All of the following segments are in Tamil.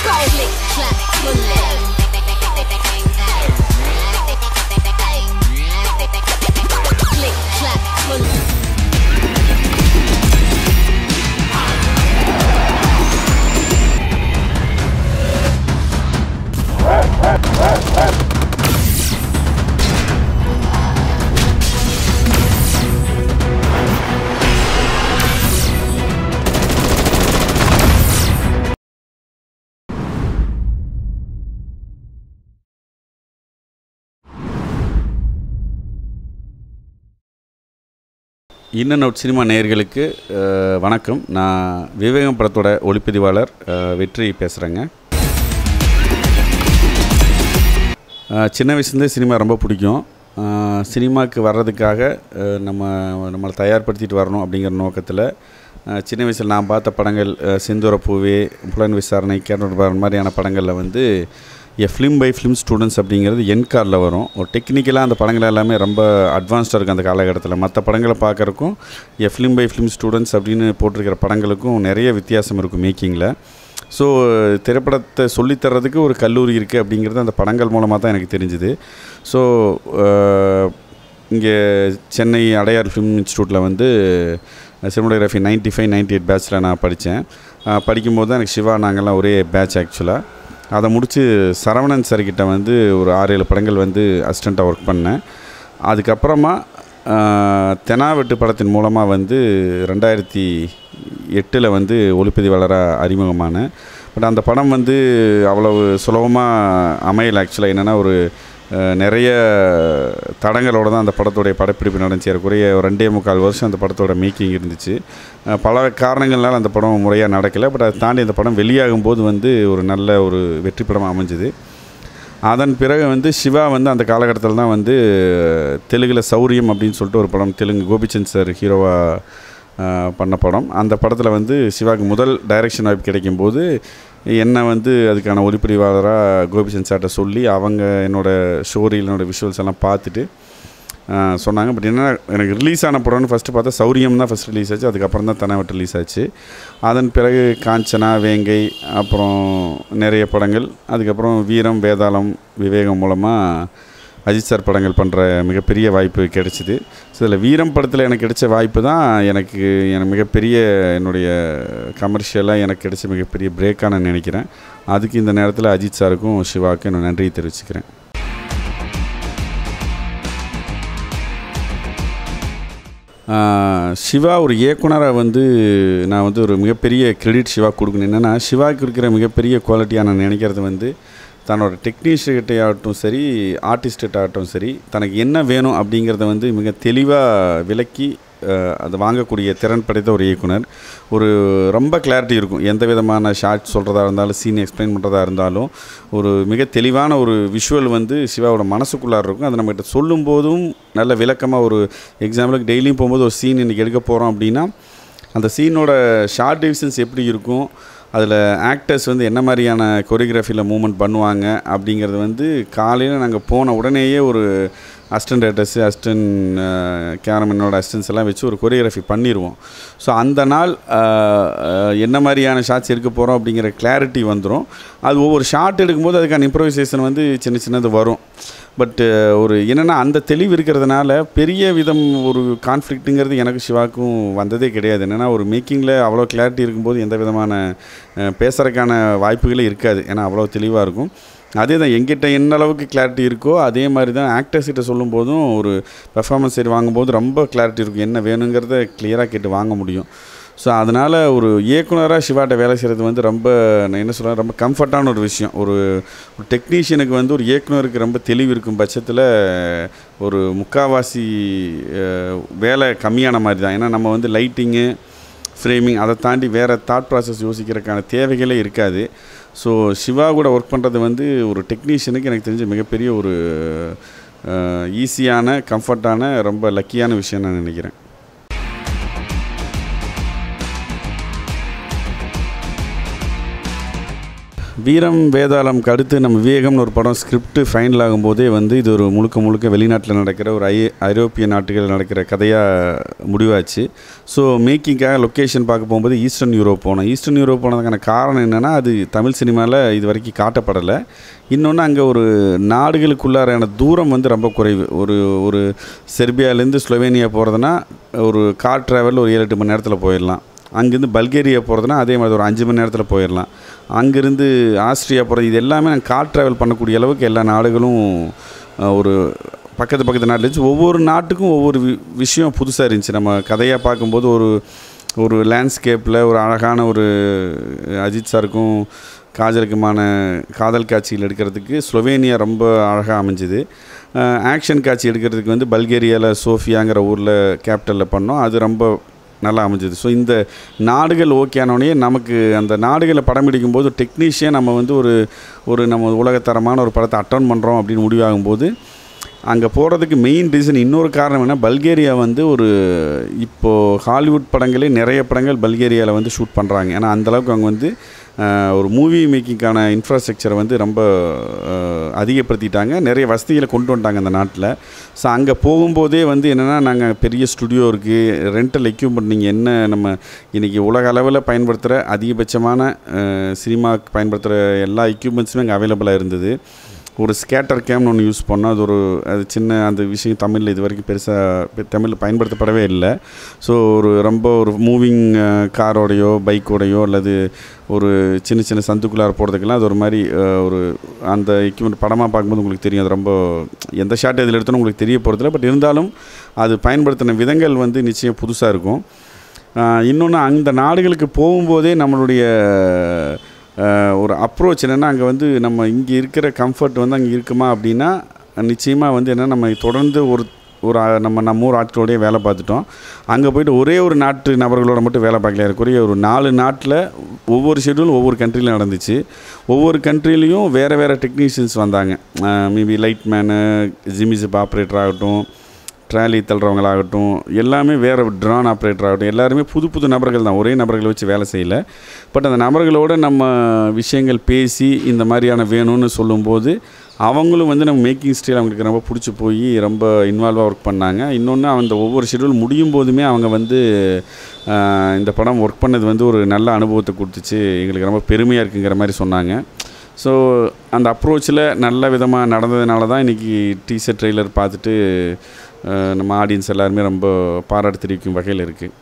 Go. Click, clap, bullet. Click, clap, bullet. In and out cinema நேயர்களுக்கு அஹ், வணக்கம் நான் விவேகம் படத்தோட ஒளிப்பதிவாளர் அஹ், வெற்றி பேசுகிறேங்க அஹ், சின்ன வயசுலேருந்தே சினிமா ரொம்ப பிடிக்கும் அஹ், சினிமாவுக்கு வர்றதுக்காக அஹ், நம்ம நம்மளை தயார்படுத்திட்டு வரணும் அப்படிங்கிற நோக்கத்தில் அஹ், சின்ன வயசில் நான் பார்த்த படங்கள் அஹ், செந்தூர பூவே புலன் விசாரணை கேரட் மாதிரியான படங்களில் வந்து a film by film students அப்படிங்கிறது என் கார்டில் வரும் ஒரு டெக்னிக்கலாக அந்த படங்கள் எல்லாமே ரொம்ப அட்வான்ஸ்டாக இருக்குது அந்த காலகட்டத்தில் மற்ற படங்களை பார்க்குறக்கும் a film by film students அப்படின்னு போட்டிருக்கிற படங்களுக்கும் நிறைய வித்தியாசம் இருக்கும் மேக்கிங்கில் ஸோ திரைப்படத்தை சொல்லித்தரதுக்கு ஒரு கல்லூரி இருக்குது அப்படிங்கிறது அந்த படங்கள் மூலமாக தான் எனக்கு தெரிஞ்சுது ஸோ இங்கே சென்னை அடையார் ஃபிலிம் இன்ஸ்டியூட்டில் வந்து cinematography ninety five ninety eight பேட்ச்சில் நான் படித்தேன் படிக்கும்போது தான் எனக்கு சிவா நாங்கள்லாம் ஒரே பேட்ச் ஆக்சுவலாக அதை முடித்து சரவணன் சார்கிட்ட வந்து ஒரு ஆறு ஏழு படங்கள் வந்து அசிஸ்டண்ட்டாக ஒர்க் பண்ணேன் அதுக்கப்புறமா ஆஹ், தெனாவெட்டு படத்தின் மூலமாக வந்து ரெண்டாயிரத்தி எட்டில் வந்து ஒளிப்பதிவாளராக அறிமுகமானேன் பட் அந்த படம் வந்து அவ்வளவு சுலபமாக அமையல ஆக்சுவலாக என்னென்னா ஒரு அஹ், நிறைய தடங்களோட தான் அந்த படத்துடைய படப்பிடிப்பு நடந்துச்சு ஏறக்குறைய ஒரு ரெண்டே முக்கால் வருஷம் அந்த படத்தோட மேக்கிங் இருந்துச்சு அஹ், பல காரணங்கள்னால அந்த படம் முறையாக நடக்கலை பட் அதை தாண்டி அந்த படம் வெளியாகும் போது வந்து ஒரு நல்ல ஒரு வெற்றி படமாக அமைஞ்சுது அதன் பிறகு வந்து சிவா வந்து அந்த காலகட்டத்தில் தான் வந்து தெலுங்கில் சௌரியம் அப்படின்னு சொல்லிட்டு ஒரு படம் தெலுங்கு கோபிச்சந்த் சார் ஹீரோவாக பண்ண படம் அந்த படத்தில் வந்து சிவாக்கு முதல் டைரக்ஷன் வாய்ப்பு கிடைக்கும்போது என்னை வந்து அதுக்கான ஒளிப்பதிவாளராக கோபிச்சந்த் சார்கிட்ட சொல்லி அவங்க என்னோடய ஸ்டோரியில் என்னோடய விஷுவல்ஸ் எல்லாம் பார்த்துட்டு ஆஹ் சொன்னாங்க பட் என்ன எனக்கு ரிலீஸ் ஆன படம்னு ஃபஸ்ட்டு பார்த்தா சௌரியம் தான் ஃபஸ்ட் ரிலீஸ் ஆச்சு அதுக்கப்புறம் தான் தனவட்டு ரிலீஸ் ஆச்சு அதன் பிறகு காஞ்சனா வேங்கை அப்புறம் நிறைய படங்கள் அதுக்கப்புறம் வீரம் வேதாளம் விவேகம் மூலமாக அஜித் சார் படங்கள் பண்ணுற மிகப்பெரிய வாய்ப்பு கிடைச்சிது ஸோ இதில் வீரம் படத்தில் எனக்கு கிடைச்ச வாய்ப்பு தான் எனக்கு எனக்கு மிகப்பெரிய என்னுடைய கமர்ஷியலாக எனக்கு கிடைச்ச மிகப்பெரிய பிரேக்காக நான் நினைக்கிறேன் அதுக்கு இந்த நேரத்தில் அஜித் சாருக்கும் சிவாவுக்கும் நான் நன்றி தெரிவிச்சுக்கிறேன் ஆஹ் சிவா ஒரு இயக்குனராக வந்து நான் வந்து ஒரு மிகப்பெரிய கிரெடிட் சிவா கொடுக்கணும் என்னென்னா சிவாவுக்கு இருக்கிற மிகப்பெரிய குவாலிட்டியாக நான் நினைக்கிறது வந்து தன்னோட டெக்னீஷியன்கிட்ட ஆகட்டும் சரி ஆர்டிஸ்ட்டு ஆகட்டும் சரி தனக்கு என்ன வேணும் அப்படிங்கிறத வந்து மிக தெளிவாக விளக்கி ஆஹ் அதை வாங்கக்கூடிய திறன் படைத்த ஒரு இயக்குனர் ஒரு ரொம்ப கிளாரிட்டி இருக்கும் எந்த விதமான ஷார்ட் சொல்கிறதா இருந்தாலும் சீன் எக்ஸ்பிளைன் பண்ணுறதா இருந்தாலும் ஒரு மிக தெளிவான ஒரு விஷுவல் வந்து சிவாவோட மனசுக்குள்ளார இருக்கும் அதை நம்மகிட்ட சொல்லும்போதும் நல்ல விளக்கமாக ஒரு எக்ஸாம்பிளுக்கு டெய்லியும் போகும்போது ஒரு சீன் இன்றைக்கி எடுக்க போகிறோம் அப்படின்னா அந்த சீனோட ஷார்ட் டிவிஷன்ஸ் எப்படி இருக்கும் அதில் ஆக்டர்ஸ் வந்து என்ன மாதிரியான கொரியோகிராஃபியில் மூமெண்ட் பண்ணுவாங்க அப்படிங்கிறது வந்து காலையில் நாங்கள் போன உடனேயே ஒரு அசிஸ்டன்ட் டேரக்டர்ஸு அசிஸ்டன்ட் கேமராமேனோட அசிஸ்டன்ஸ் எல்லாம் வச்சு ஒரு கொரியோகிராஃபி பண்ணிடுவோம் ஸோ அந்த நாள் அஹ், அஹ், என்ன மாதிரியான ஷார்ட்ஸ் எடுக்க போகிறோம் அப்படிங்கிற கிளாரிட்டி வந்துடும் அது ஒவ்வொரு ஷார்ட் எடுக்கும்போது அதுக்கான இம்ப்ரோவைசேஷன் வந்து சின்ன சின்னது வரும் பட்டு ஒரு என்னென்னா அந்த தெளிவு இருக்கிறதுனால பெரிய விதம் ஒரு கான்ஃப்ளிக்ட்டுங்கிறது எனக்கு சிவாக்கும் வந்ததே கிடையாது என்னென்னா ஒரு மேக்கிங்கில் அவ்வளோ கிளாரிட்டி இருக்கும்போது எந்த விதமான அஹ், பேசுறதுக்கான வாய்ப்புகளே இருக்காது ஏன்னா அவ்வளோ தெளிவாக இருக்கும் அதே தான் எங்கிட்ட என்ன அளவுக்கு கிளாரிட்டி இருக்கோ அதே மாதிரி தான் ஆக்டர்ஸ் கிட்ட சொல்லும்போதும் ஒரு பெர்ஃபார்மன்ஸ் சைடு வாங்கும்போது ரொம்ப கிளாரிட்டி இருக்கும் என்ன வேணுங்கிறத கிளியராக கேட்டு வாங்க முடியும் ஸோ அதனால் ஒரு இயக்குனராக சிவாட்ட வேலை செய்கிறது வந்து ரொம்ப நான் என்ன சொல்கிறேன் ரொம்ப கம்ஃபர்ட்டான ஒரு விஷயம் ஒரு ஒரு டெக்னீஷியனுக்கு வந்து ஒரு இயக்குனருக்கு ரொம்ப தெளிவு இருக்கும் பட்சத்தில் ஒரு முக்காவாசி அஹ், வேலை கம்மியான மாதிரி தான் ஏன்னா நம்ம வந்து லைட்டிங்கு ஃப்ரேமிங் அதை தாண்டி வேறு தாட் ப்ராசஸ் யோசிக்கிறதுக்கான தேவைகளே இருக்காது ஸோ சிவா கூட ஒர்க் பண்ணுறது வந்து ஒரு டெக்னீஷியனுக்கு எனக்கு தெரிஞ்ச மிகப்பெரிய ஒரு ஈஸியான கம்ஃபர்ட்டான ரொம்ப லக்கியான விஷயம் நான் நினைக்கிறேன் வீரம் வேதாளம்க்கு அடுத்து நம்ம விவேகம்னு ஒரு படம் ஸ்கிரிப்ட் ஃபைனல் ஆகும்போதே வந்து இது ஒரு முழுக்க முழுக்க வெளிநாட்டில் நடக்கிற ஒரு ஐ ஐரோப்பிய நாட்டுகள் நடக்கிற கதையாக முடிவாச்சு ஸோ மேக்கிங்காக லொக்கேஷன் பார்க்க போகும்போது ஈஸ்டர்ன் யூரோப் போனோம் ஈஸ்டர்ன் யூரோப் போனதுக்கான காரணம் என்னென்னா அது தமிழ் சினிமாவில் இது வரைக்கும் காட்டப்படலை இன்னொன்று அங்கே ஒரு நாடுகளுக்குள்ளாரான தூரம் வந்து ரொம்ப குறைவு ஒரு ஒரு செர்பியாலேருந்து ஸ்லோவேனியா போகிறதுனா ஒரு கார் ட்ராவல் ஒரு ஏழு எட்டு மணி நேரத்தில் போயிடலாம் அங்கேருந்து பல்கேரியா போகிறதுனா அதே மாதிரி ஒரு அஞ்சு மணி நேரத்தில் போயிடலாம் அங்கேருந்து ஆஸ்திரியா போகிறது இது எல்லாமே நாங்கள் கார் ட்ராவல் பண்ணக்கூடிய அளவுக்கு எல்லா நாடுகளும் அஹ், ஒரு பக்கத்து பக்கத்து நாட்டில் இருந்துச்சு ஒவ்வொரு நாட்டுக்கும் ஒவ்வொரு வி விஷயம் புதுசாக இருந்துச்சு நம்ம கதையாக பார்க்கும்போது ஒரு ஒரு லேண்ட்ஸ்கேப்பில் ஒரு அழகான ஒரு அஜித் சாருக்கும் காஜலுக்குமான காதல் காட்சிகள் எடுக்கிறதுக்கு ஸ்லோவேனியா ரொம்ப அழகாக அமைஞ்சுது ஆக்ஷன் காட்சி எடுக்கிறதுக்கு வந்து பல்கேரியாவில் சோஃபியாங்கிற ஊரில் கேபிட்டலில் பண்ணோம் அது ரொம்ப நல்லா அமைஞ்சது ஸோ இந்த நாடுகள் ஓகே ஆனோடனே நமக்கு அந்த நாடுகளை படம் பிடிக்கும்போது டெக்னீஷியன் நம்ம வந்து ஒரு ஒரு நம்ம உலகத்தரமான ஒரு படத்தை அட்டன் பண்ணுறோம் அப்படின்னு முடிவாகும்போது அங்கே போகிறதுக்கு மெயின் ரீசன் இன்னொரு காரணம் என்ன பல்கேரியா வந்து ஒரு இப்போது ஹாலிவுட் படங்களே நிறைய படங்கள் பல்கேரியாவில் வந்து ஷூட் பண்ணுறாங்க ஏன்னா அந்தளவுக்கு அவங்க வந்து ஆஹ், ஒரு மூவி மேக்கிங்கான இன்ஃப்ராஸ்ட்ரக்சரை வந்து ரொம்ப ஆஹ், அதிகப்படுத்திட்டாங்க நிறைய வசதிகளை கொண்டு வந்துட்டாங்க அந்த நாட்டில் ஸோ அங்கே போகும்போதே வந்து என்னென்னா நாங்கள் பெரிய ஸ்டுடியோ இருக்குது ரெண்டல் எக்யூப்மெண்ட் நீங்கள் என்ன நம்ம இன்றைக்கி உலக அளவில் பயன்படுத்துகிற அதிகபட்சமான சினிமாவுக்கு பயன்படுத்துகிற எல்லா எக்யூப்மெண்ட்ஸுமே அங்கே அவைலபிளாக இருந்தது ஒரு ஸ்கேட்டர் கேம்னு ஒன்று யூஸ் பண்ணோம் அது ஒரு அது சின்ன அந்த விஷயம் தமிழில் இது வரைக்கும் பெருசாக தமிழில் பயன்படுத்தப்படவே இல்லை ஸோ ஒரு ரொம்ப ஒரு மூவிங் காரோடையோ பைக்கோடையோ அல்லது ஒரு சின்ன சின்ன சந்துக்குள்ளார போகிறதுக்கெல்லாம் அது ஒரு மாதிரி அஹ், ஒரு அந்த எக்யூப்மெண்ட் படமாக பார்க்கும்போது உங்களுக்கு தெரியும் அது ரொம்ப எந்த ஷாட் இதில் எடுத்தோன்னு உங்களுக்கு தெரிய போகிறதில்ல பட் இருந்தாலும் அது பயன்படுத்தின விதங்கள் வந்து நிச்சயம் புதுசாக இருக்கும் இன்னொன்று அந்த நாடுகளுக்கு போகும்போதே நம்மளுடைய ஆஹ், ஒரு அப்ரோச் என்னென்னா அங்கே வந்து நம்ம இங்கே இருக்கிற கம்ஃபர்ட் வந்து அங்கே இருக்குமா அப்படின்னா நிச்சயமாக வந்து என்ன நம்ம தொடர்ந்து ஒரு ஒரு ஆ- நம்ம நம்ம ஊர் ஆட்களோடய வேலை பார்த்துட்டோம் அங்கே போயிட்டு ஒரே ஒரு நாட்டு நபர்களோட மட்டும் வேலை பார்க்கல ஏறக்குறைய ஒரு நாலு நாட்டில் ஒவ்வொரு ஷெட்யூல் ஒவ்வொரு கண்ட்ரியில் நடந்துச்சு ஒவ்வொரு கண்ட்ரிலையும் வேறு வேறு டெக்னீஷியன்ஸ் வந்தாங்க maybe light man jimmy jib operator ஆகட்டும் ட்ராலி தள்ளுறவங்களாகட்டும் எல்லாமே வேறு ட்ரான் ஆப்ரேட்டர் ஆகட்டும் எல்லாருமே புது புது நபர்கள் தான் ஒரே நபர்களை வச்சு வேலை செய்யலை பட் அந்த நபர்களோட நம்ம விஷயங்கள் பேசி இந்த மாதிரியான வேணும்னு சொல்லும்போது அவங்களும் வந்து நம்ம மேக்கிங் ஸ்டைல் அவங்களுக்கு ரொம்ப பிடிச்சி போய் ரொம்ப இன்வால்வாக ஒர்க் பண்ணாங்க இன்னொன்று அந்த ஒவ்வொரு ஷெடியூல் முடியும் போதுமே அவங்க வந்து ஆஹ், இந்த படம் ஒர்க் பண்ணது வந்து ஒரு நல்ல அனுபவத்தை கொடுத்துச்சு எங்களுக்கு ரொம்ப பெருமையாக இருக்குங்கிற மாதிரி சொன்னாங்க ஸோ அந்த அப்ரோச்சில் நல்ல விதமாக நடந்ததுனால தான் இன்றைக்கி டீசர் ட்ரெய்லர் பார்த்துட்டு அஹ், நம்ம ஆடியன்ஸ் எல்லாருமே ரொம்ப பாராட்டு தெரிவிக்கும் வகையில் இருக்குது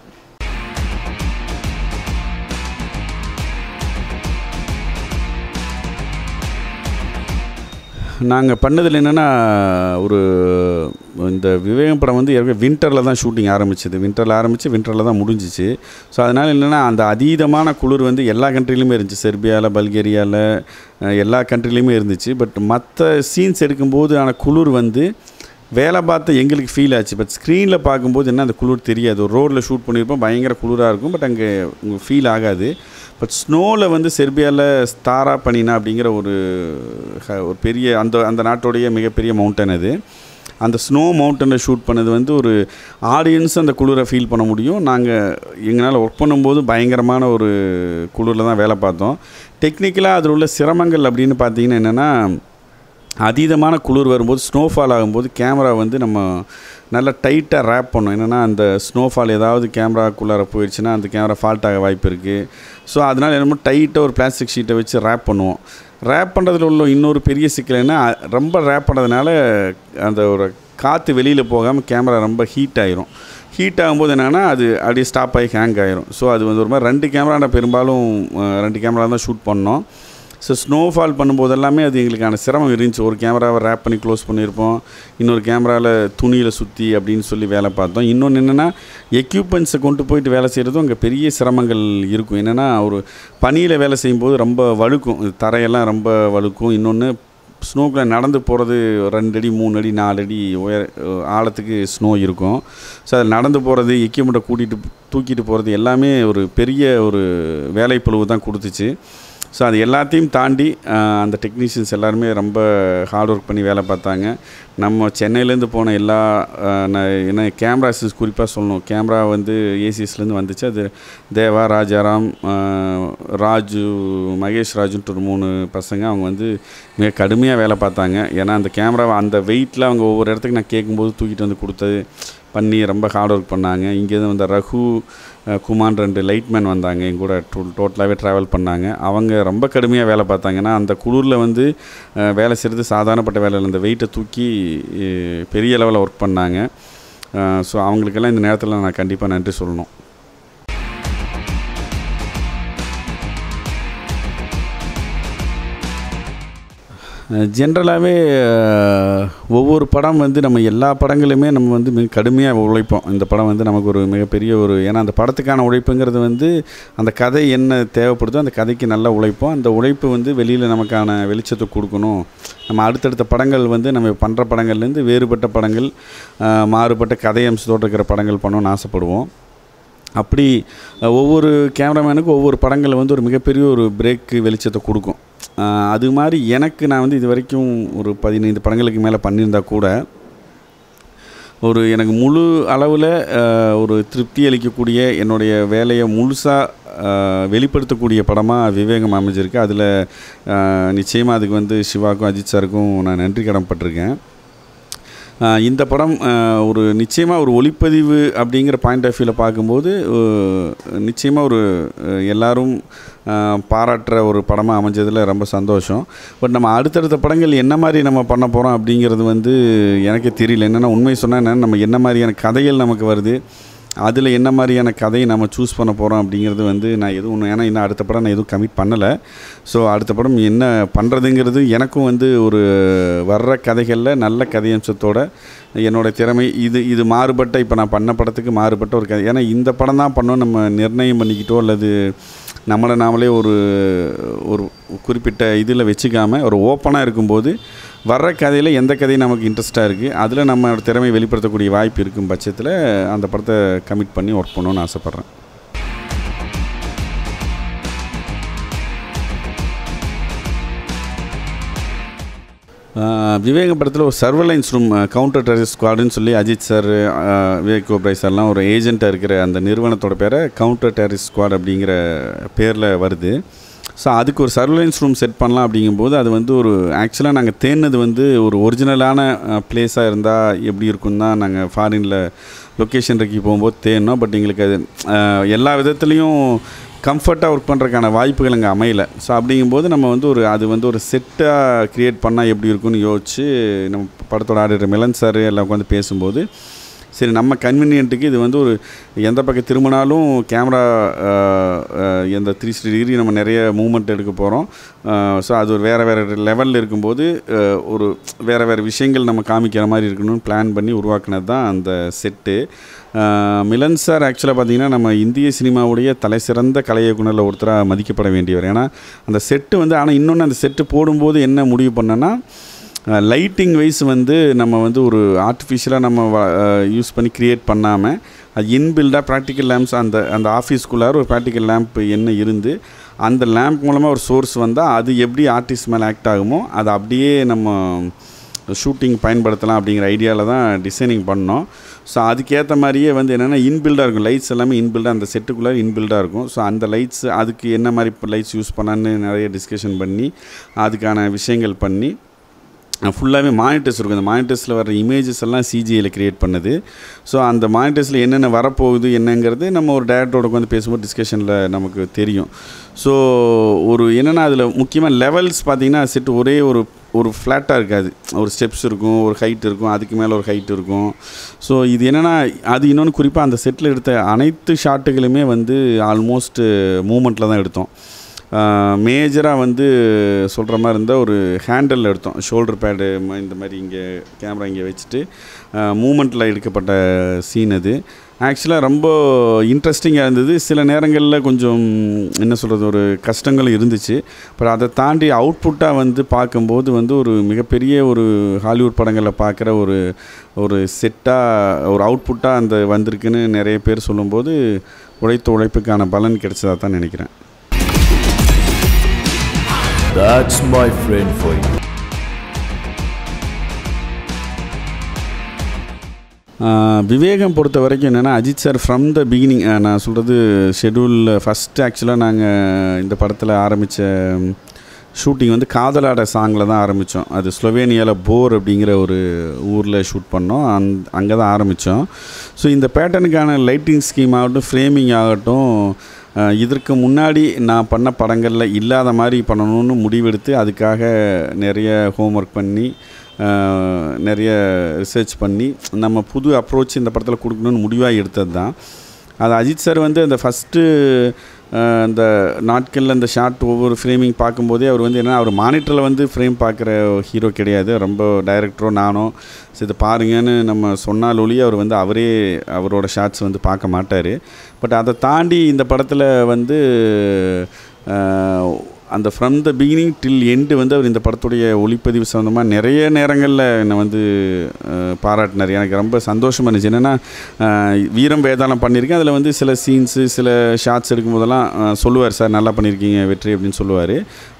நாங்கள் பண்ணதில் என்னென்னா ஒரு இந்த விவேகம் படம் வந்து ஏற்கனவே வின்டரில் தான் ஷூட்டிங் ஆரம்பிச்சது வின்டரில் ஆரம்பித்து வின்டரில் தான் முடிஞ்சிச்சு ஸோ அதனால் என்னென்னா அந்த அதீதமான குளிர் வந்து எல்லா கண்ட்ரிலையுமே இருந்துச்சு செர்பியாவில் பல்கேரியாவில் எல்லா கண்ட்ரிலையுமே இருந்துச்சு பட் மற்ற சீன்ஸ் எடுக்கும்போது ஆன குளிர் வந்து வேலை பார்த்த எங்களுக்கு ஃபீல் ஆச்சு பட் ஸ்க்ரீனில் பார்க்கும்போது என்ன அந்த குளிர் தெரியாது ஒரு ரோட்டில் ஷூட் பண்ணியிருப்போம் பயங்கர குளிராக இருக்கும் பட் அங்கே உங்களுக்கு ஃபீல் ஆகாது பட் ஸ்னோவில் வந்து செர்பியாவில் ஸ்தாரா பனினா அப்படிங்கிற ஒரு ஹ- ஒரு பெரிய அந்த அந்த நாட்டோடைய மிகப்பெரிய மவுண்டன் அது அந்த ஸ்னோ மவுண்டனில் ஷூட் பண்ணது வந்து ஒரு ஆடியன்ஸ் அந்த குளிரை ஃபீல் பண்ண முடியும் நாங்கள் எங்களால் ஒர்க் பண்ணும்போது பயங்கரமான ஒரு குளிரில் தான் வேலை பார்த்தோம் டெக்னிக்கலாக அதில் உள்ள சிரமங்கள் அப்படின்னு பார்த்தீங்கன்னா என்னென்னா அதீதமான குளிர் வரும்போது ஸ்னோஃபால் ஆகும்போது கேமரா வந்து நம்ம நல்லா டைட்டாக ரேப் பண்ணோம் என்னென்னா அந்த ஸ்னோஃபால் ஏதாவது கேமராக்குள்ளார போயிடுச்சுன்னா அந்த கேமரா ஃபால்ட் ஆக வாய்ப்பு இருக்குது ஸோ அதனால் என்னமோ டைட்டாக ஒரு பிளாஸ்டிக் ஷீட்டை வச்சு ரேப் பண்ணுவோம் ரேப் பண்ணுறதுல உள்ள இன்னொரு பெரிய சிக்கல் என்ன அ- ரொம்ப ரேப் பண்ணதுனால அந்த ஒரு காற்று வெளியில் போகாமல் கேமரா ரொம்ப ஹீட் ஆயிரும் ஹீட் ஆகும்போது என்னென்னா அது அப்படியே ஸ்டாப் ஆகி ஹேங் ஆயிரும் ஸோ அது வந்து ஒரு மாதிரி ரெண்டு கேமரா பெரும்பாலும் அஹ், ரெண்டு கேமரா தான் ஷூட் பண்ணோம் ஸோ ஸ்னோஃபால் பண்ணும்போது எல்லாமே அது எங்களுக்கான சிரமம் இருந்துச்சு ஒரு கேமராவை ரேப் பண்ணி க்ளோஸ் பண்ணியிருப்போம் இன்னொரு கேமராவில் துணியில் சுற்றி அப்படின்னு சொல்லி வேலை பார்த்தோம் இன்னொன்று என்னென்னா எக்யூப்மெண்ட்ஸை கொண்டு போயிட்டு வேலை செய்கிறதும் அங்கே பெரிய சிரமங்கள் இருக்கும் என்னென்னா ஒரு பனியில் வேலை செய்யும்போது ரொம்ப வழுக்கும் இது தரையெல்லாம் ரொம்ப வழுக்கும் இன்னொன்று ஸ்னோக்குள்ளே நடந்து போகிறது ரெண்டு அடி மூணு அடி நாலு அடி உயர ஆழத்துக்கு ஸ்னோ இருக்கும் ஸோ அதில் நடந்து போகிறது எக்யூப்மெண்ட்டை கூட்டிகிட்டு தூக்கிட்டு போகிறது எல்லாமே ஒரு பெரிய ஒரு வேலைப்பழுவு தான் கொடுத்துச்சு ஸோ அது எல்லாத்தையும் தாண்டி ஆஹ், அந்த டெக்னீஷியன்ஸ் எல்லாருமே ரொம்ப ஹார்ட் ஒர்க் பண்ணி வேலை பார்த்தாங்க நம்ம சென்னையிலேருந்து போன எல்லா அஹ், நான் என்ன கேமராஸ் குறிப்பாக சொல்லணும் கேமரா வந்து ஏசிஎஸ்லேருந்து வந்துச்சு அது தேவா ராஜாராம் அஹ், ராஜு மகேஷ் ராஜுன்ட்டு ஒரு மூணு பசங்க அவங்க வந்து மிக கடுமையாக வேலை பார்த்தாங்க ஏன்னா அந்த கேமராவை அந்த வெயிட்டில் அவங்க ஒவ்வொரு இடத்துக்கு நான் கேட்கும்போது தூக்கிட்டு வந்து கொடுத்தது பண்ணி ரொம்ப ஹார்ட் ஒர்க் பண்ணாங்க இங்கேருந்து வந்த ரகு அஹ், குமான் ரெண்டு லைட்மேன் வந்தாங்க எங்க கூட டோ டோட்டலாகவே ட்ராவல் பண்ணாங்க அவங்க ரொம்ப கடுமையாக வேலை பார்த்தாங்க ஏன்னா அந்த குளிரில் வந்து அஹ், வேலை செய்கிறது சாதாரணப்பட்ட வேலை இல்லை அந்த வெயிட்டை தூக்கி அஹ், பெரிய லெவலில் ஒர்க் பண்ணாங்க ஸோ அவங்களுக்கெல்லாம் இந்த நேரத்தில் நான் கண்டிப்பாக நன்றி சொல்லணும் ஜென்ரலாகவே ஒவ்வொரு படம் வந்து நம்ம எல்லா படங்களுமே நம்ம வந்து மிக கடுமையாக உழைப்போம் இந்த படம் வந்து நமக்கு ஒரு மிகப்பெரிய ஒரு ஏன்னா அந்த படத்துக்கான உழைப்புங்கிறது வந்து அந்த கதை என்ன தேவைப்படுதோ அந்த கதைக்கு நல்லா உழைப்போம் அந்த உழைப்பு வந்து வெளியில் நமக்கான வெளிச்சத்தை கொடுக்கணும் நம்ம அடுத்தடுத்த படங்கள் வந்து நம்ம பண்ணுற படங்கள்லேருந்து வேறுபட்ட படங்கள் அஹ், மாறுபட்ட கதை அம்சத்தோடு இருக்கிற படங்கள் பண்ணணும்னு ஆசைப்படுவோம் அப்படி அஹ், ஒவ்வொரு கேமராமேனுக்கும் ஒவ்வொரு படங்கள் வந்து ஒரு மிகப்பெரிய ஒரு பிரேக்கு வெளிச்சத்தை கொடுக்கும் அஹ், அது மாதிரி எனக்கு நான் வந்து இது வரைக்கும் ஒரு பதினைந்து படங்களுக்கு மேலே பண்ணியிருந்தா கூட ஒரு எனக்கு முழு அளவில் ஒரு திருப்தி அளிக்கக்கூடிய என்னுடைய வேலையை முழுசாக வெளிப்படுத்தக்கூடிய படமாக விவேகம் அமைஞ்சிருக்கு அதில் நிச்சயமாக அதுக்கு வந்து சிவாக்கும் அஜித் சாருக்கும் நான் நன்றி கடன்பட்டிருக்கேன் ஆஹ் இந்த படம் ஆஹ் ஒரு நிச்சயமாக ஒரு ஒளிப்பதிவு அப்படிங்கிற பாயிண்ட் ஆஃப் வியூவில் பார்க்கும்போது நிச்சயமாக ஒரு ஆஹ் எல்லாரும் ஆஹ் பாராட்டுற ஒரு படமாக அமைஞ்சதில் ரொம்ப சந்தோஷம் பட் நம்ம அடுத்தடுத்த படங்கள் என்ன மாதிரி நம்ம பண்ண போகிறோம் அப்படிங்கிறது வந்து எனக்கு தெரியல என்னென்னா உண்மை சொன்னால் நம்ம என்ன மாதிரியான கதைகள் நமக்கு வருது அதில் என்ன மாதிரியான கதையை நம்ம சூஸ் பண்ண போகிறோம் அப்படிங்கிறது வந்து நான் எதுவும் ஒன்று ஏன்னா இன்னும் அடுத்த படம் நான் எதுவும் கமிட் பண்ணலை ஸோ அடுத்த படம் என்ன பண்ணுறதுங்கிறது எனக்கும் வந்து ஒரு வர்ற கதைகளில் நல்ல கதையம்சத்தோட என்னோடய திறமை இது இது மாறுபட்ட இப்போ நான் பண்ண படத்துக்கு மாறுபட்ட ஒரு கதை ஏன்னா இந்த படம் தான் பண்ணோம் நம்ம நிர்ணயம் பண்ணிக்கிட்டோ அல்லது நம்மளை நாமளே ஒரு ஒரு குறிப்பிட்ட இதில் வச்சுக்காமல் ஒரு ஓப்பனாக இருக்கும்போது வர்ற கதையில் எந்த கதை நமக்கு இன்ட்ரெஸ்ட்டாக இருக்குது அதில் நம்ம திறமை வெளிப்படுத்தக்கூடிய வாய்ப்பு இருக்கும் பட்சத்தில் அந்த படத்தை கமிட் பண்ணி ஒர்க் பண்ணணும்னு ஆசைப்பட்றேன் ஆஹ் விவேக படத்தில் ஒரு சர்வலைன்ஸ் ரூம் கவுண்டர் டெரரிஸ்ட் ஸ்குவாடுன்னு சொல்லி அஜித் சார் விவேக் கோப்ராய் சார்லாம் ஒரு ஏஜெண்ட்டாக இருக்கிற அந்த நிறுவனத்தோட பேரை கவுண்டர் டெரரிஸ்ட் ஸ்குவாட் அப்படிங்கிற பேரில் வருது ஸோ அதுக்கு ஒரு சர்வலைன்ஸ் ரூம் செட் பண்ணலாம் அப்படிங்கும்போது அது வந்து ஒரு ஆக்சுவலாக நாங்கள் தேடினது வந்து ஒரு ஒரிஜினலான பிளேஸாக இருந்தால் எப்படி இருக்கும் தான் நாங்கள் ஃபாரினில் லொக்கேஷன் இறக்கி போகும்போது தேடினோம் பட் எங்களுக்கு அது ஆஹ் எல்லா விதத்துலேயும் கம்ஃபர்ட்டாக ஒர்க் பண்ணுறதுக்கான வாய்ப்புகள் அங்கே அமையல ஸோ அப்படிங்கும்போது நம்ம வந்து ஒரு அது வந்து ஒரு செட்டாக க்ரியேட் பண்ணால் எப்படி இருக்கும்னு யோசிச்சு நம்ம படத்தோட ஆடிட்டர் மிலன் சார் எல்லாம் உட்காந்து பேசும்போது சரி நம்ம கன்வீனியன்ட்டுக்கு இது வந்து ஒரு எந்த பக்கம் திரும்பினாலும் கேமரா எந்த த்ரீ சிக்ஸ்டி டிகிரி நம்ம நிறைய மூமெண்ட் எடுக்க போகிறோம் ஸோ அது ஒரு வேறு வேறு லெவலில் இருக்கும்போது அஹ், ஒரு வேறு வேறு விஷயங்கள் நம்ம காமிக்கிற மாதிரி இருக்கணும்னு பிளான் பண்ணி உருவாக்குனது தான் அந்த செட்டு மிலன் சார் ஆக்சுவலாக பார்த்தீங்கன்னா நம்ம இந்திய சினிமாவுடைய தலை சிறந்த கலை இயக்குனரில் ஒருத்தராக மதிக்கப்பட வேண்டியவர் ஏன்னா அந்த செட்டு வந்து ஆனால் இன்னொன்று அந்த செட்டு போடும்போது என்ன முடிவு பண்ணேன்னா லைட்டிங் வைஸ் வந்து நம்ம வந்து ஒரு ஆர்டிஃபிஷியலாக நம்ம யூஸ் பண்ணி க்ரியேட் பண்ணாமல் அது இன்பில்டாக ப்ராக்டிக்கல் லேம்ப்ஸ் அந்த அந்த ஆஃபீஸ்க்குள்ளார ஒரு ப்ராக்டிக்கல் லேம்ப் என்ன இருந்து அந்த லேம்ப் மூலமாக ஒரு சோர்ஸ் வந்தால் அது எப்படி ஆர்டிஸ்ட் மேலே ஆக்ட் ஆகுமோ அதை அப்படியே நம்ம ஷூட்டிங் பயன்படுத்தலாம் அப்படிங்கிற ஐடியாவில் தான் டிசைனிங் பண்ணோம் ஸோ அதுக்கேற்ற மாதிரியே வந்து என்னென்னா இன்பில்டாக இருக்கும் லைட்ஸ் எல்லாமே இன்பில்டாக அந்த செட்டுக்குள்ளே இன்பில்டாக இருக்கும் ஸோ அந்த லைட்ஸ் அதுக்கு என்ன மாதிரி லைட்ஸ் யூஸ் பண்ணான்னு நிறைய டிஸ்கஷன் பண்ணி அதுக்கான விஷயங்கள் பண்ணி ஃபுல்லாகவே மானிட்டர்ஸ் இருக்கும் அந்த மானிட்டர்ஸில் வர இமேஜஸ் எல்லாம் சிஜியில் க்ரியேட் பண்ணுது ஸோ அந்த மானிட்டர்ஸில் என்னென்ன வரப்போகுது என்னங்கிறது நம்ம ஒரு டேரக்டரோட உட்காந்து பேசும்போது டிஸ்கஷனில் நமக்கு தெரியும் ஸோ ஒரு என்னென்னா அதில் முக்கியமாக லெவல்ஸ் பார்த்திங்கன்னா செட்டு ஒரே ஒரு ஒரு ஃப்ளாட்டாக இருக்காது ஒரு ஸ்டெப்ஸ் இருக்கும் ஒரு ஹைட் இருக்கும் அதுக்கு மேலே ஒரு ஹைட் இருக்கும் ஸோ இது என்னென்னா அது இன்னொன்று குறிப்பாக அந்த செட்டில் எடுத்த அனைத்து ஷாட்டுகளுமே வந்து ஆல்மோஸ்ட் மூமெண்ட்டில் தான் எடுத்தோம் மேஜராக வந்து சொல்கிற மாதிரி இருந்தால் ஒரு ஹேண்டில் எடுத்தோம் ஷோல்டர் பேடு இந்த மாதிரி இங்கே கேமரா இங்கே வச்சுட்டு மூமெண்ட்டில் எடுக்கப்பட்ட சீன் அது ஆக்சுவலாக ரொம்ப இன்ட்ரெஸ்டிங்காக இருந்தது சில நேரங்களில் கொஞ்சம் என்ன சொல்கிறது ஒரு கஷ்டங்களும் இருந்துச்சு பட் அதை தாண்டி அவுட்புட்டாக வந்து பார்க்கும்போது வந்து ஒரு மிகப்பெரிய ஒரு ஹாலிவுட் படங்களில் பார்க்குற ஒரு ஒரு செட்டாக ஒரு அவுட்புட்டாக அந்த வந்திருக்குன்னு நிறைய பேர் சொல்லும்போது உழைத்த உழைப்புக்கான பலன் கிடைச்சதா தான் நினைக்கிறேன் That's my friend for you. ஆஹ் விவேகம் பொறுத்த வரைக்கும் என்னென்னா Ajith sir from the beginning நான் சொல்கிறது ஷெடியூலில் ஃபஸ்ட்டு ஆக்சுவலாக நாங்கள் இந்த படத்தில் ஆரம்பித்த ஷூட்டிங் வந்து காதலாட சாங்கில் தான் ஆரம்பித்தோம் அது ஸ்லோவேனியாவில் போர் அப்படிங்கிற ஒரு ஊரில் ஷூட் பண்ணோம் அந் அங்கே தான் ஆரம்பித்தோம் ஸோ இந்த பேட்டர்னுக்கான லைட்டிங் ஸ்கீம் ஆகட்டும் ஃப்ரேமிங் ஆகட்டும் அஹ், இதற்கு முன்னாடி நான் பண்ண படங்களில் இல்லாத மாதிரி பண்ணணும்னு முடிவெடுத்து அதுக்காக நிறைய ஹோம்ஒர்க் பண்ணி அஹ், நிறைய ரிசர்ச் பண்ணி நம்ம புது அப்ரோச் இந்த படத்தில் கொடுக்கணும்னு முடிவாக எடுத்தது தான் அது அஜித் சார் வந்து அந்த ஃபஸ்ட்டு அந்த நாட்களில் அந்த ஷார்ட் ஒவ்வொரு ஃப்ரேமிங் பார்க்கும்போதே அவர் வந்து என்ன அவர் மானிட்டரில் வந்து ஃப்ரேம் பார்க்குற ஹீரோ கிடையாது ரொம்ப டைரக்டரோ நானோ சரி இதை பாருங்கன்னு நம்ம சொன்னால் ஒளி அவர் வந்து அவரே அவரோட ஷார்ட்ஸ் வந்து பார்க்க மாட்டார் பட் அதை தாண்டி இந்த படத்தில் வந்து அஹ், அந்த from the beginning till end வந்து அவர் இந்த படத்துடைய ஒளிப்பதிவு சம்மந்தமாக நிறைய நேரங்களில் என்னை வந்து அஹ், பாராட்டினார் எனக்கு ரொம்ப சந்தோஷமாக இருந்துச்சு என்னென்னா வீரம் வேதாளம் பண்ணியிருக்கேன் அதில் வந்து சில சீன்ஸு சில ஷார்ட்ஸ் எடுக்கும்போதெல்லாம் அஹ், சொல்லுவார் சார் நல்லா பண்ணியிருக்கீங்க வெற்றி அப்படின்னு சொல்லுவார்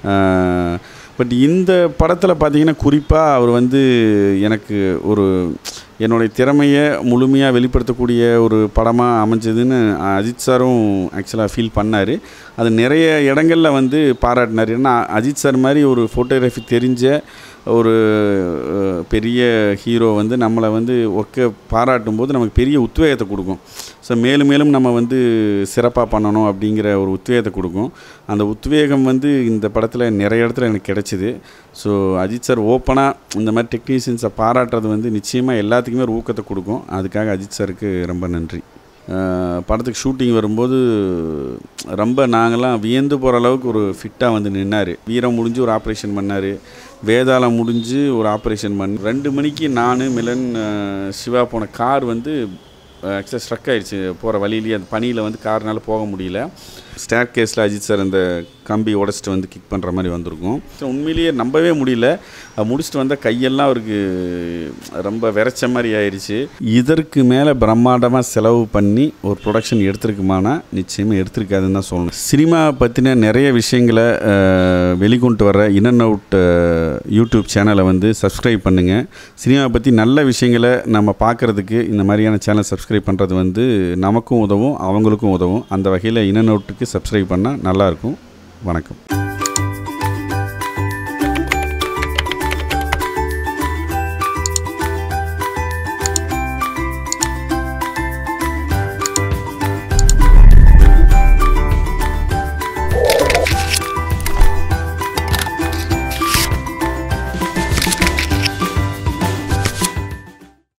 பட் இந்த படத்தில் பார்த்தீங்கன்னா குறிப்பாக அவர் வந்து எனக்கு ஒரு என்னுடைய திறமையை முழுமையாக வெளிப்படுத்தக்கூடிய ஒரு படமாக அமைஞ்சதுன்னு அஜித் சாரும் ஆக்சுவலாக ஃபீல் பண்ணார் அது நிறைய இடங்களில் வந்து பாராட்டினார் ஏன்னா அஜித் சார் மாதிரி ஒரு ஃபோட்டோகிராஃபி தெரிஞ்ச ஒரு அஹ், பெரிய ஹீரோ வந்து நம்மளை வந்து ஒர்க்கை பாராட்டும் போது நமக்கு பெரிய உத்வேகத்தை கொடுக்கும் ஸோ மேலும் மேலும் நம்ம வந்து சிறப்பாக பண்ணணும் அப்படிங்கிற ஒரு உத்வேகத்தை கொடுக்கும் அந்த உத்வேகம் வந்து இந்த படத்தில் நிறைய இடத்துல எனக்கு கிடைச்சிது ஸோ அஜித் சார் ஓப்பனாக இந்த மாதிரி டெக்னீஷியன்ஸை பாராட்டுறது வந்து நிச்சயமாக எல்லாத்துக்குமே ஒரு ஊக்கத்தை கொடுக்கும் அதுக்காக அஜித் சாருக்கு ரொம்ப நன்றி அஹ் படத்துக்கு ஷூட்டிங் வரும்போது ரொம்ப நாங்கள்லாம் வியந்து போகிற அளவுக்கு ஒரு ஃபிட்டாக வந்து நின்னார் வீரம் முடிஞ்சு ஒரு ஆப்ரேஷன் பண்ணார் வேதாளம் முடிஞ்சு ஒரு ஆப்ரேஷன் பண்ணி ரெண்டு மணிக்கு நான் மிலன் அஹ், சிவா போன கார் வந்து ஆக்சுவலாக ஸ்ட்ரக் ஆயிடுச்சு போகிற வழியிலேயே அந்த பனியில் வந்து கார்னால் போக முடியல ஸ்டேர் கேஸில் அஜித் சார் அந்த கம்பி உடச்சிட்டு வந்து கிக் பண்ணுற மாதிரி வந்திருக்கும் So, உண்மையிலேயே நம்பவே முடியல அது முடிச்சுட்டு வந்த கையெல்லாம் அவருக்கு ரொம்ப விரைச்ச மாதிரி ஆயிடுச்சு இதற்கு மேலே பிரம்மாண்டமாக செலவு பண்ணி ஒரு ப்ரொடக்ஷன் எடுத்திருக்குமானா நிச்சயமாக எடுத்திருக்காதுன்னு தான் சொல்லணும் சினிமா பற்றின நிறைய விஷயங்களை அஹ், வெளிக்கொண்டு வர இன் அண்ட் அவுட் யூடியூப் சேனலை வந்து சப்ஸ்கிரைப் பண்ணுங்கள் சினிமா பற்றி நல்ல விஷயங்களை நம்ம பார்க்குறதுக்கு இந்த மாதிரியான சேனல் சப்ஸ்கிரைப் பண்ணுறது வந்து நமக்கும் உதவும் அவங்களுக்கும் உதவும் அந்த வகையில் இன் அண்ட் அவுட்டுக்கு சப்ஸ்கிரைப் பண்ணால் நல்லாயிருக்கும் வணக்கம்